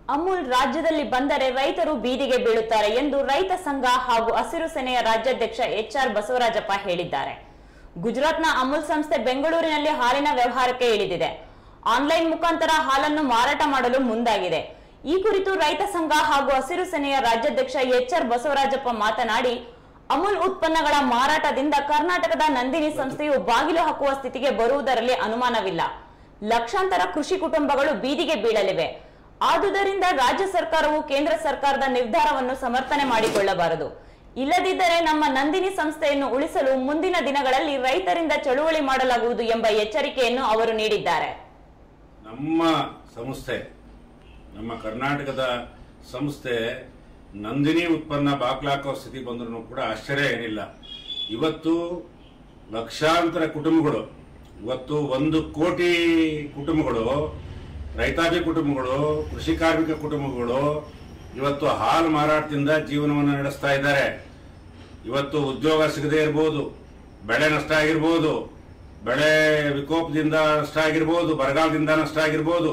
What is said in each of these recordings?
ಅಮೂಲ್ ರಾಜ್ಯದಲ್ಲಿ ಬಂದರೆ ರೈತರು ಬೀದಿಗೆ ಬೀಳುತ್ತಾರೆ ಎಂದು ರೈತ ಸಂಘ ಹಾಗೂ ಹಸಿರು ಸೇನೆಯ ರಾಜ್ಯಾಧ್ಯಕ್ಷ ಎಚ್ ಆರ್ ಬಸವರಾಜಪ್ಪ ಹೇಳಿದ್ದಾರೆ ಗುಜರಾತ್ನ ಅಮೂಲ್ ಸಂಸ್ಥೆ ಬೆಂಗಳೂರಿನಲ್ಲಿ ಹಾಲಿನ ವ್ಯವಹಾರಕ್ಕೆ ಇಳಿದಿದೆ ಆನ್ಲೈನ್ ಮುಖಾಂತರ ಹಾಲನ್ನು ಮಾರಾಟ ಮಾಡಲು ಮುಂದಾಗಿದೆ ಈ ಕುರಿತು ರೈತ ಸಂಘ ಹಾಗೂ ಹಸಿರು ಸೇನೆಯ ರಾಜ್ಯಾಧ್ಯಕ್ಷ ಎಚ್ ಆರ್ ಬಸವರಾಜಪ್ಪ ಮಾತನಾಡಿ ಅಮೂಲ್ ಉತ್ಪನ್ನಗಳ ಮಾರಾಟದಿಂದ ಕರ್ನಾಟಕದ ನಂದಿನಿ ಸಂಸ್ಥೆಯು ಬಾಗಿಲು ಹಾಕುವ ಸ್ಥಿತಿಗೆ ಬರುವುದರಲ್ಲಿ ಅನುಮಾನವಿಲ್ಲ ಲಕ್ಷಾಂತರ ಕೃಷಿ ಕುಟುಂಬಗಳು ಬೀದಿಗೆ ಬೀಳಲಿವೆ ಆದುದರಿಂದ ರಾಜ್ಯ ಸರ್ಕಾರವು ಕೇಂದ್ರ ಸರ್ಕಾರದ ನಿರ್ಧಾರವನ್ನು ಸಮರ್ಥನೆ ಮಾಡಿಕೊಳ್ಳಬಾರದು ಇಲ್ಲದಿದ್ದರೆ ನಮ್ಮ ನಂದಿನಿ ಸಂಸ್ಥೆಯನ್ನು ಉಳಿಸಲು ಮುಂದಿನ ದಿನಗಳಲ್ಲಿ ರೈತರಿಂದ ಚಳುವಳಿ ಮಾಡಲಾಗುವುದು ಎಂಬ ಎಚ್ಚರಿಕೆಯನ್ನು ಅವರು ನೀಡಿದ್ದಾರೆ ನಮ್ಮ ಸಂಸ್ಥೆ ನಮ್ಮ ಕರ್ನಾಟಕದ ಸಂಸ್ಥೆ ನಂದಿನಿ ಉತ್ಪನ್ನ ಬಾಗ್ಲಾಕೋ ಸ್ಥಿತಿ ಬಂದ್ರೂ ಕೂಡ ಆಶ್ಚರ್ಯ ಏನಿಲ್ಲ ಇವತ್ತು ಲಕ್ಷಾಂತರ ಕುಟುಂಬಗಳು ಇವತ್ತು ಒಂದು ಕೋಟಿ ಕುಟುಂಬಗಳು ರೈತಾಪಿ ಕುಟುಂಬಗಳು ಕೃಷಿ ಕಾರ್ಮಿಕ ಕುಟುಂಬಗಳು ಇವತ್ತು ಹಾಲು ಮಾರಾಟದಿಂದ ಜೀವನವನ್ನು ನಡೆಸ್ತಾ ಇದ್ದಾರೆ ಇವತ್ತು ಉದ್ಯೋಗ ಸಿಗದೇ ಇರ್ಬೋದು ಬೆಳೆ ನಷ್ಟ ಆಗಿರ್ಬೋದು ಬೆಳೆ ವಿಕೋಪದಿಂದ ನಷ್ಟ ಆಗಿರ್ಬೋದು ಬರಗಾಲದಿಂದ ನಷ್ಟ ಆಗಿರ್ಬೋದು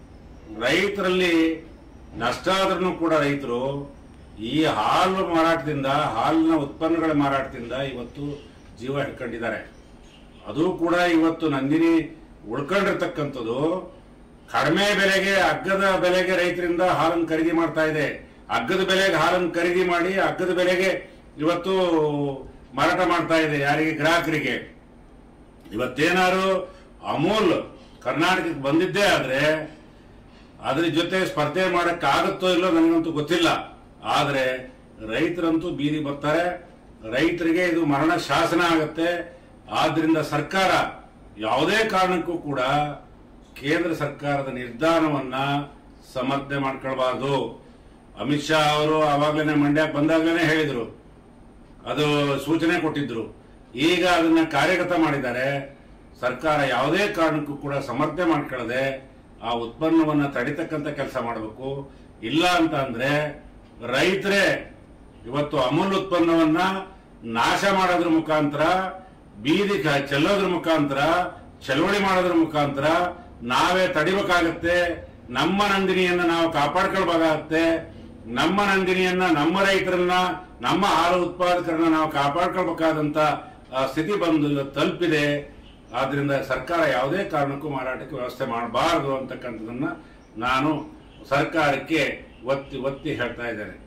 ರೈತರಲ್ಲಿ ನಷ್ಟ ಆದ್ರೂ ಕೂಡ ರೈತರು ಈ ಹಾಲು ಮಾರಾಟದಿಂದ ಹಾಲಿನ ಉತ್ಪನ್ನಗಳ ಮಾರಾಟದಿಂದ ಇವತ್ತು ಜೀವ ಹಿಡ್ಕೊಂಡಿದ್ದಾರೆ ಅದು ಕೂಡ ಇವತ್ತು ನಂದಿನಿ ಉಳ್ಕೊಂಡಿರ್ತಕ್ಕಂಥದ್ದು ಕಡಿಮೆ ಬೆಲೆಗೆ ಅಗ್ಗದ ಬೆಲೆಗೆ ರೈತರಿಂದ ಹಾಲನ್ನು ಖರೀದಿ ಮಾಡ್ತಾ ಇದೆ ಅಗ್ಗದ ಬೆಲೆಗೆ ಹಾಲನ್ನು ಖರೀದಿ ಮಾಡಿ ಅಗ್ಗದ ಬೆಲೆಗೆ ಇವತ್ತು ಮಾರಾಟ ಮಾಡ್ತಾ ಇದೆ ಯಾರಿಗೆ ಗ್ರಾಹಕರಿಗೆ ಇವತ್ತೇನಾದ್ರು ಅಮೂಲ್ ಕರ್ನಾಟಕಕ್ಕೆ ಬಂದಿದ್ದೇ ಆದ್ರೆ ಅದ್ರ ಜೊತೆ ಸ್ಪರ್ಧೆ ಮಾಡಕ್ಕಾಗುತ್ತೋ ಇಲ್ಲೋ ನನಗಂತೂ ಗೊತ್ತಿಲ್ಲ ಆದ್ರೆ ರೈತರಂತೂ ಬೀದಿ ಬರ್ತಾರೆ ರೈತರಿಗೆ ಇದು ಮರಣ ಶಾಸನ ಆಗತ್ತೆ ಆದ್ರಿಂದ ಸರ್ಕಾರ ಯಾವುದೇ ಕಾರಣಕ್ಕೂ ಕೂಡ ಕೇಂದ್ರ ಸರ್ಕಾರದ ನಿರ್ಧಾರವನ್ನ ಸಮರ್ಥನೆ ಮಾಡ್ಕೊಳ್ಬಾರ್ದು ಅಮಿತ್ ಶಾ ಅವರು ಆವಾಗಲೇ ಮಂಡ್ಯಕ್ಕೆ ಬಂದಾಗಲೇ ಹೇಳಿದ್ರು ಅದು ಸೂಚನೆ ಕೊಟ್ಟಿದ್ರು ಈಗ ಅದನ್ನ ಕಾರ್ಯಗತ ಮಾಡಿದ್ದಾರೆ ಸರ್ಕಾರ ಯಾವುದೇ ಕಾರಣಕ್ಕೂ ಕೂಡ ಸಮರ್ಥನೆ ಮಾಡ್ಕೊಳ್ಳದೆ ಆ ಉತ್ಪನ್ನವನ್ನ ತಡಿತಕ್ಕಂತ ಕೆಲಸ ಮಾಡಬೇಕು ಇಲ್ಲ ಅಂತ ಅಂದ್ರೆ ರೈತರೇ ಇವತ್ತು ಅಮೂಲ್ ಉತ್ಪನ್ನವನ್ನ ನಾಶ ಮಾಡೋದ್ರ ಮುಖಾಂತರ ಬೀದಿ ಕ- ಚೆಲ್ಲೋದ್ರ ಮುಖಾಂತರ ಚಳವಳಿ ಮಾಡೋದ್ರ ಮುಖಾಂತರ ನಾವೇ ತಡಿಬೇಕಾಗತ್ತೆ ನಮ್ಮ ನಂದಿನಿಯನ್ನ ನಾವು ಕಾಪಾಡ್ಕೊಳ್ಬೇಕಾಗತ್ತೆ ನಮ್ಮ ನಂದಿನಿಯನ್ನ ನಮ್ಮ ರೈತರನ್ನ ನಮ್ಮ ಹಾಲು ಉತ್ಪಾದಕರನ್ನ ನಾವು ಕಾಪಾಡ್ಕೊಳ್ಬೇಕಾದಂತ ಆ, ಸ್ಥಿತಿ ಬಂದು ಇವತ್ತು ತಲುಪಿದೆ ಆದ್ರಿಂದ ಸರ್ಕಾರ ಯಾವುದೇ ಕಾರಣಕ್ಕೂ ಮಾರಾಟಕ್ಕೆ ವ್ಯವಸ್ಥೆ ಮಾಡಬಾರದು ಅಂತಕ್ಕಂಥದನ್ನ ನಾನು ಸರ್ಕಾರಕ್ಕೆ ಒತ್ತಿ ಒತ್ತಿ ಹೇಳ್ತಾ ಇದ್ದೇನೆ